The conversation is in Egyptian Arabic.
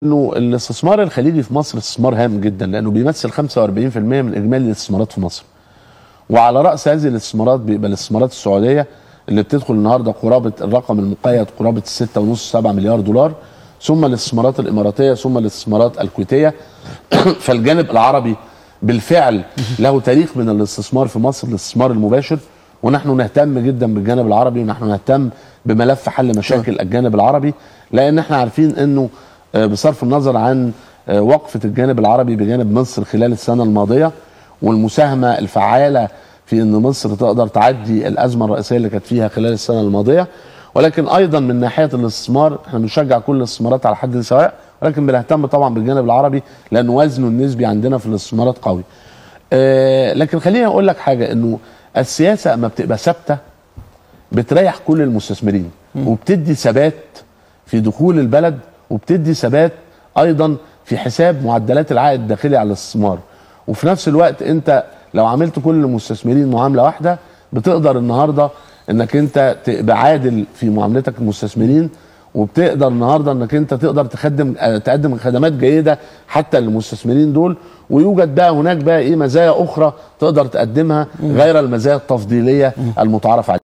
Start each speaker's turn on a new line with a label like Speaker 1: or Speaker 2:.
Speaker 1: انه الاستثمار الخليجي في مصر استثمار هام جدا لانه بيمثل 45% من اجمالي الاستثمارات في مصر. وعلى راس هذه الاستثمارات بيبقى الاستثمارات السعوديه اللي بتدخل النهارده قرابه الرقم المقيد قرابه 6.5 7 مليار دولار ثم الاستثمارات الاماراتيه ثم الاستثمارات الكويتيه فالجانب العربي بالفعل له تاريخ من الاستثمار في مصر الاستثمار المباشر ونحن نهتم جدا بالجانب العربي ونحن نهتم بملف حل مشاكل الجانب العربي لان احنا عارفين انه آه، بصرف النظر عن آه، وقفه الجانب العربي بجانب مصر خلال السنه الماضيه والمساهمه الفعاله في ان مصر تقدر تعدي الازمه الرئيسيه اللي كانت فيها خلال السنه الماضيه ولكن ايضا من ناحيه الاستثمار احنا بنشجع كل الاستثمارات على حد سواء ولكن بنهتم طبعا بالجانب العربي لان وزنه النسبي عندنا في الاستثمارات قوي. آه لكن خليني اقول لك حاجه انه السياسه اما بتبقى ثابته بتريح كل المستثمرين وبتدي ثبات في دخول البلد وبتدي ثبات ايضا في حساب معدلات العائد الداخلي على الاستثمار وفي نفس الوقت انت لو عملت كل المستثمرين معامله واحده بتقدر النهارده انك انت تبقى عادل في معاملتك المستثمرين وبتقدر النهارده انك انت تقدر تخدم آه، تقدم خدمات جيده حتى للمستثمرين دول ويوجد بقى هناك بقى ايه مزايا اخرى تقدر تقدمها غير المزايا التفضيليه المتعارف عليها